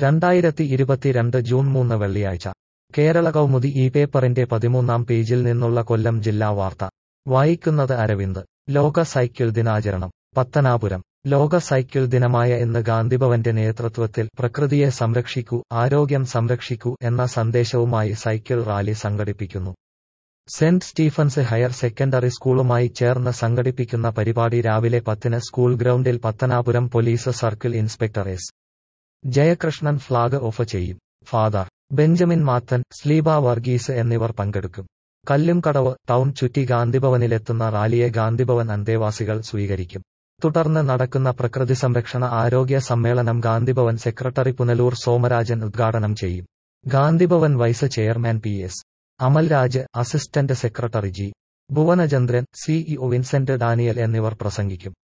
രണ്ടായിരത്തി ഇരുപത്തിരണ്ട് ജൂൺ മൂന്ന് വെള്ളിയാഴ്ച കേരള കൗമുദി ഈ പേപ്പറിന്റെ പതിമൂന്നാം പേജിൽ നിന്നുള്ള കൊല്ലം ജില്ലാ വാർത്ത വായിക്കുന്നത് അരവിന്ദ് ലോക സൈക്കിൾ ദിനാചരണം പത്തനാപുരം ലോക സൈക്കിൾ ദിനമായ ഇന്ന് ഗാന്ധിഭവന്റെ നേതൃത്വത്തിൽ പ്രകൃതിയെ സംരക്ഷിക്കൂ ആരോഗ്യം സംരക്ഷിക്കൂ എന്ന സന്ദേശവുമായി സൈക്കിൾ റാലി സംഘടിപ്പിക്കുന്നു സെന്റ് സ്റ്റീഫൻസ് ഹയർ സെക്കൻഡറി സ്കൂളുമായി ചേർന്ന് സംഘടിപ്പിക്കുന്ന പരിപാടി രാവിലെ പത്തിന് സ്കൂൾ ഗ്രൗണ്ടിൽ Pathanapuram police circle inspector S Jayakrishnan flag off ചെയ്യും ഫാദർ ബെഞ്ചമിൻ മാത്തൻ സ്ലീബ വർഗീസ് എന്നിവർ പങ്കെടുക്കും കല്ലുംകടവ് ടൗൺ ചുറ്റി ഗാന്ധിഭവനിലെത്തുന്ന റാലിയെ ഗാന്ധിഭവൻ അന്തേവാസികൾ സ്വീകരിക്കും തുടർന്ന് നടക്കുന്ന പ്രകൃതി സംരക്ഷണ ആരോഗ്യ സമ്മേളനം ഗാന്ധിഭവൻ സെക്രട്ടറി പുനലൂർ സോമരാജൻ ഉദ്ഘാടനം ചെയ്യും Gandhibhavan vice chairman P S Amalraj assistant secretary G Bhuvanachandran CEO Vincent Daniel എന്നിവർ പ്രസംഗിക്കും